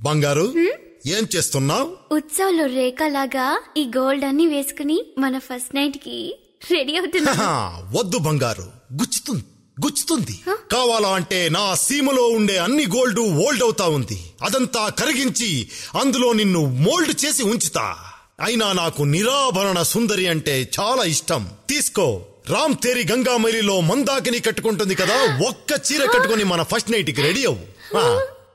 బంగారు ఏం చేస్తున్నావు ఉత్సవంలో రేఖలాగా ఈ గోల్డ్ అన్ని వేసుకుని మన ఫస్ట్ నైట్ కి రెడీ అవుతున్నా వద్దు బంగారు గుచ్చుతుంది గుచ్చుతుంది కావాలా అంటే నా సీమలో ఉండే అన్ని గోల్డ్ ఓల్డ్ అవుతా ఉంది అదంతా కరిగించి అందులో నిన్ను మోల్డ్ చేసి ఉంచుతా అయినా నాకు నిరాభరణ సుందరి అంటే చాలా ఇష్టం తీసుకో రామ్ తేరి గంగామైలిలో మందాకిని కట్టుకుంటుంది కదా ఒక్క చీర కట్టుకొని మన ఫస్ట్ నైట్ కి రెడీ అవ్వు ఆ.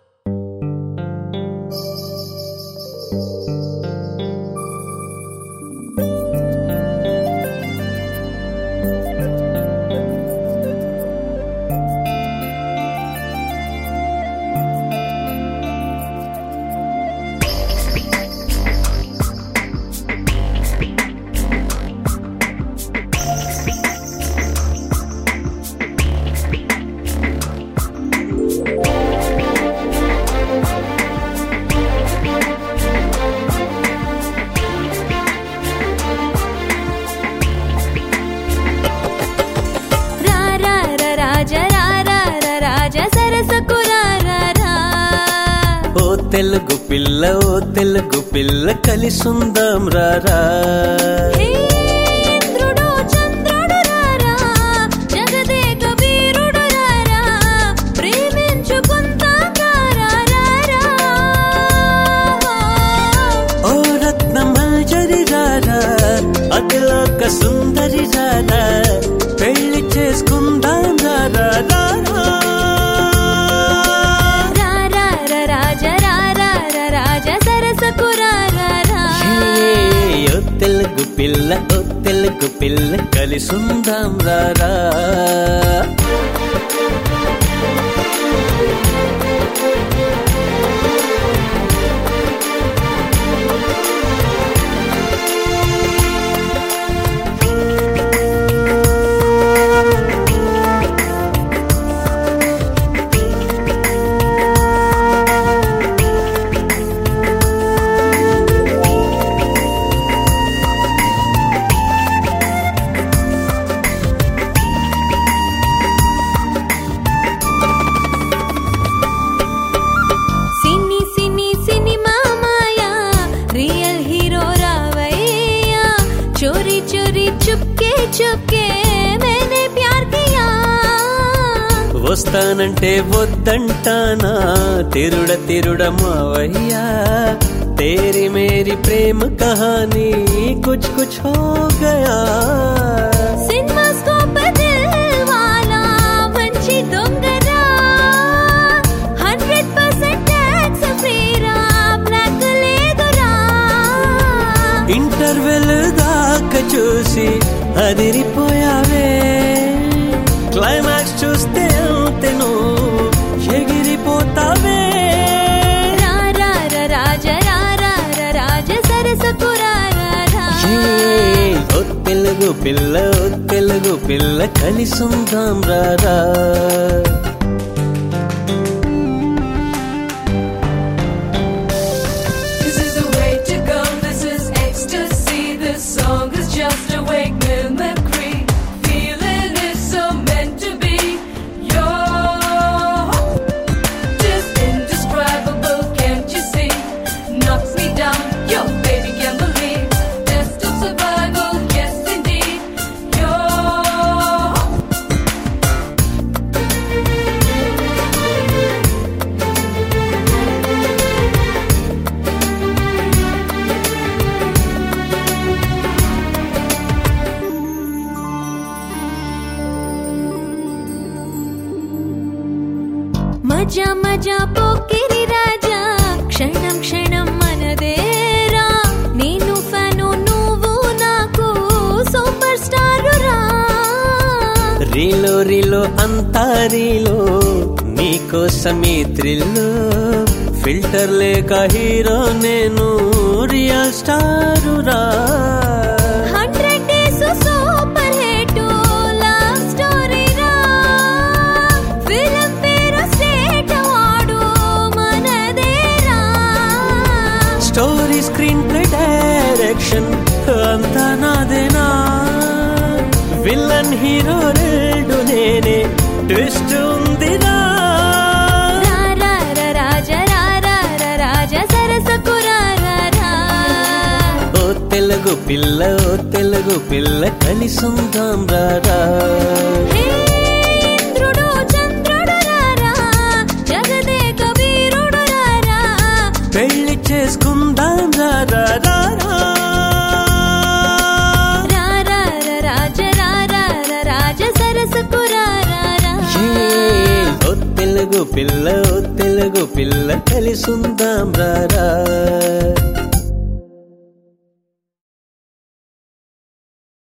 రా రా రా రాజ రా రా రా రాజ సరసకు రా రా రా ఓ తెలుగు పిల్ల ఓ తెలుగు పిల్ల కలిసుందాం రారా హే ఇంద్రుడు చంద్రుడు రా రా జగదేక వీరుడు రా రా ప్రేమించుకుందాం రా రా రా రా ఓ రత్న మంజరి రారా అతిలోక సుందరి రారా పెళ్లి చేసుకుందాం రారా రారా రా రా రా రాజ రా రా రా రాజ సరసకు రా రా రా ఏ, ఓ తెలుగు పిల్ల ఓ తెలుగు పిల్ల కలిసుందాం రారా సినీ సినీ సినిమా మాయా రియల్ హీరో రావయ్యా చోరీ చోరీ చుప్కే చుప్కే मैंने प्यार किया వస్తానంటే వద్దంటానా తిరుడ తిరుడ మావయ్యా తేరి మేరీ ప్రేమ కహానీ కుచ్ కుచ్ హో గయా సినిమా స్కోప్ దిల్ వాలా మంచి దొంగరా హండ్రెడ్ పర్సెంట్ ట్యాక్స్ ఫ్రీరా బ్లాక్ లేదురా ఇంటర్వెల్ దాకా చూసి అదిరిపోయావే క్లైమాక్స్ చూస్తే అంతెను ఎగిరిపోతావే రా రా రా రాజ రా రా రా రాజ సరసకు రా రా రా ఏ, ఓ తెలుగు పిల్ల ఓ తెలుగు పిల్ల కలిసుందాం రారా This is the way to go, this is ecstasy. This song is just a wake mimicry. Feeling is so meant to be. You're just indescribable, can't you see? Knocks me down, yo, baby, can't believe. Test of survival, yes, indeed. You're మజా మజా పోకిరి రాజా క్షణం క్షణం మనదేరా నేను fan నువ్వు నాకు super star రా రీలో రీలో అంతా రీలో నీకోసమీ థ్రిల్లో ఫిల్టర్ లేక హీరో నేను రియల్ స్టారు రా hundred days super hit love story రా ఫిల్మ్ పేరు స్టేట్ అవార్డు మనదేరా స్టోరీ స్క్రీన్ ప్లే డైరెక్షన్ అంతా నాదేనా విలన్ హీరో రెండు నేనే ట్విస్ట్ ఉందిరా రా రా రా రాజ రా రా రా రాజ పిల్ల ఓ తెలుగు పిల్ల కలిసుందాం రారా హే ఇంద్రుడు చంద్రుడు రారా జగదేక వీరుడు రారా పెళ్లి చేసుకుందాం రారా రారా రారా రాజ రారా రాజ సరసకు రారా ఏ, ఓ తెలుగు పిల్ల ఓ తెలుగు పిల్ల కలిసుందాం రారా